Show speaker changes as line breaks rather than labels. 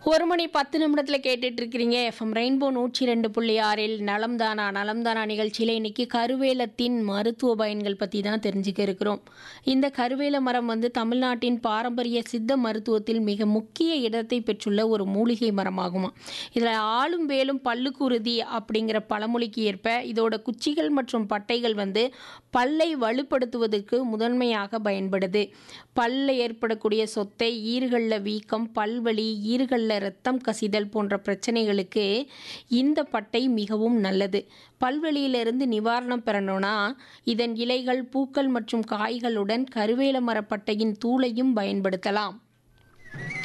ஒரு மணி பத்து நிமிடத்தில் கேட்டுட்டு இருக்கிறீங்க எஃப்எம் ரெயின்போ நூற்றி ரெண்டு புள்ளி ஆறில் நலம் தானா நலம் தானா நிகழ்ச்சியில் இன்னைக்கு கருவேலத்தின் மருத்துவ பயன்கள் பற்றி தான் தெரிஞ்சுக்க இருக்கிறோம் இந்த கருவேல மரம் வந்து தமிழ்நாட்டின் பாரம்பரிய சித்த மருத்துவத்தில் மிக முக்கிய இடத்தை பெற்றுள்ள ஒரு மூலிகை மரமாகுமா இதில் ஆளும் வேலும் பல்லுக்குருதி அப்படிங்கிற பழமொழிக்கு ஏற்ப இதோட குச்சிகள் மற்றும் பட்டைகள் வந்து பல்லை வலுப்படுத்துவதற்கு முதன்மையாக பயன்படுது பல்ல ஏற்படக்கூடிய சொத்தை ஈறுகளில் வீக்கம் பல்வலி ஈறுகளில் ரத்தம் கசிதல் போன்ற பிரச்சனைகளுக்கு இந்த பட்டை மிகவும் நல்லது பல்வலியிலிருந்து நிவாரணம் பெறணும்னா இதன் இலைகள் பூக்கள் மற்றும் காய்களுடன் கருவேல மரப்பட்டையின் தூளையும் பயன்படுத்தலாம்